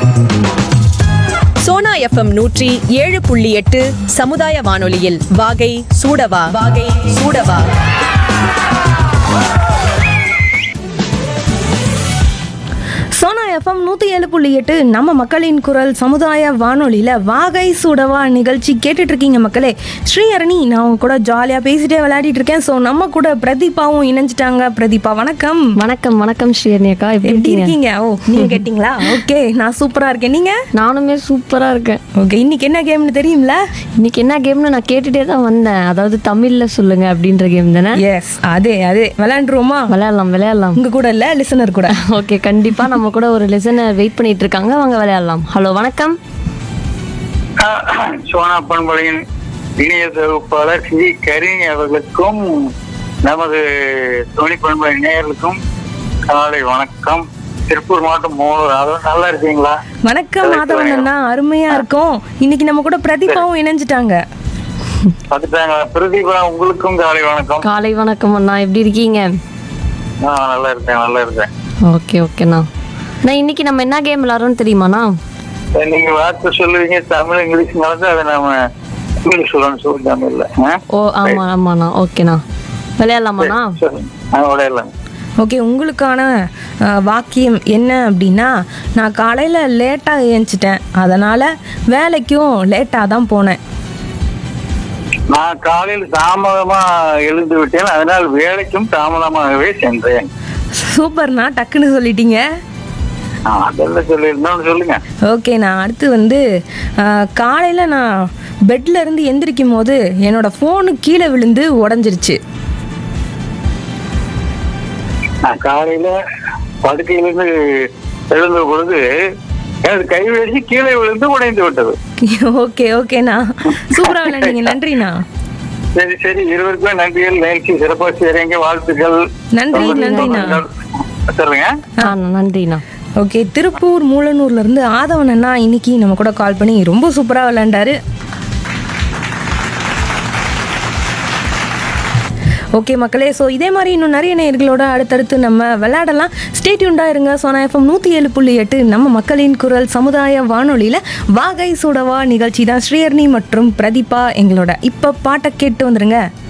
Sona FM நூற்றி ஏழு புள்ளி எட்டு சமுதாய வானொலியில் வாகை சூடவா வாகை சூடவா சோனா எஃப்எம் நூற்றி ஏழு புள்ளி எட்டு நம்ம மக்களின் குரல் சமுதாய வானொலியில் வாகை சுடவா நிகழ்ச்சி கேட்டுட்டு இருக்கீங்க மக்களே ஸ்ரீஹரணி நான் உங்க கூட ஜாலியாக பேசிட்டே விளையாடிட்டு இருக்கேன் ஸோ நம்ம கூட பிரதீபாவும் இணைஞ்சிட்டாங்க பிரதீபா வணக்கம் வணக்கம் வணக்கம் ஸ்ரீஹரணி அக்கா எப்படி எப்படி இருக்கீங்க இருக்கீங்க ஓ நீங்க கேட்டிங்களா ஓகே நான் சூப்பரா இருக்கேன் நீங்க நானுமே சூப்பரா இருக்கேன் ஓகே இன்னைக்கு என்ன கேம்னு தெரியும்ல இன்னைக்கு என்ன கேம்னு நான் கேட்டுட்டே தான் வந்தேன் அதாவது தமிழ்ல சொல்லுங்க அப்படின்ற கேம் தானே எஸ் அதே அதே விளையாண்டுருவோமா விளையாடலாம் விளையாடலாம் உங்க கூட இல்ல லிசனர் கூட ஓகே கண்டிப்பா நம்ம கூட ஒரு லெசனை வெயிட் பண்ணிட்டு இருக்காங்க வாங்க விளையாடலாம் ஹலோ வணக்கம் சோனா பண்பலையின் இணைய தொகுப்பாளர் ஸ்ரீ கரிணி அவர்களுக்கும் நமது துணை பண்பலை நேயர்களுக்கும் காலை வணக்கம் திருப்பூர் மாவட்டம் மூணூர் அதாவது நல்லா இருக்கீங்களா வணக்கம் மாதவன் அண்ணா அருமையா இருக்கும் இன்னைக்கு நம்ம கூட பிரதீபாவும் இணைஞ்சிட்டாங்க பார்த்துட்டாங்க பிரதீபா உங்களுக்கும் காலை வணக்கம் காலை வணக்கம் அண்ணா எப்படி இருக்கீங்க நான் நல்லா இருக்கேன் நல்லா இருக்கேன் ஓகே ஓகேண்ணா நான் இன்னைக்கு நம்ம என்ன கேம் விளாட்றோம்னு தெரியுமாண்ணா நீங்க வார்த்தை சொல்லுவீங்க தமிழ் இங்கிலீஷ் கலந்து அதை நாம இங்கிலீஷ் சொல்லணும்னு சொல்லி தமிழ்ல ஆ? ஓ ஆமா ஆமாண்ணா ஓகேண்ணா விளையாடலாமாண்ணா சொல்லுங்க நான் உடையலாம் ஓகே உங்களுக்கான அஹ், வாக்கியம் என்ன அப்படின்னா நான் காலையில் லேட்டாக ஏஞ்சிட்டேன் அதனால் வேலைக்கும் லேட்டாக தான் போனேன் நான் காலையில் தாமதமா எழுந்து விட்டேன் அதனால் வேலைக்கும் தாமதமாகவே சென்றேன் சூப்பர்ண்ணா டக்குன்னு சொல்லிட்டீங்க ஆ, அதெல்லாம் சொல்லியிருந்தோம் சொல்லுங்க ஓகே நான் அடுத்து வந்து காலையில் நான் பெட்ல இருந்து எந்திரிக்கும் போது என்னோட ஃபோனு கீழே விழுந்து உடஞ்சிருச்சு நான் காலையில படுக்கையிலிருந்து எழுந்த பொழுது எனது கை வெடிச்சு கீழே விழுந்து உடைந்து விட்டது ஓகே ஓகேண்ணா சூப்பராக விளையாண்டீங்க நன்றிண்ணா சரி சரி இருவருக்குமே நன்றிகள் நிகழ்ச்சி சிறப்பாக செய்றீங்க வாழ்த்துக்கள் நன்றி, நன்றிண்ணா. சொல்லுங்க ஆ நன்றிண்ணா ஓகே திருப்பூர் மூலனூர்ல இருந்து ஆதவன் அண்ணா இன்னைக்கு நம்ம கூட கால் பண்ணி ரொம்ப சூப்பராக விளையாண்டாரு ஓகே மக்களே ஸோ இதே மாதிரி இன்னும் நிறைய நேயர்களோட அடுத்தடுத்து நம்ம விளையாடலாம் ஸ்டேட்யூண்டாக இருங்க சோனா எஃப்எம் நூற்றி ஏழு புள்ளி எட்டு நம்ம மக்களின் குரல் சமுதாய வானொலியில் வாகை சூடவா நிகழ்ச்சி தான் ஸ்ரீஹர்னி மற்றும் பிரதீபா எங்களோட இப்போ பாட்டை கேட்டு வந்துருங்க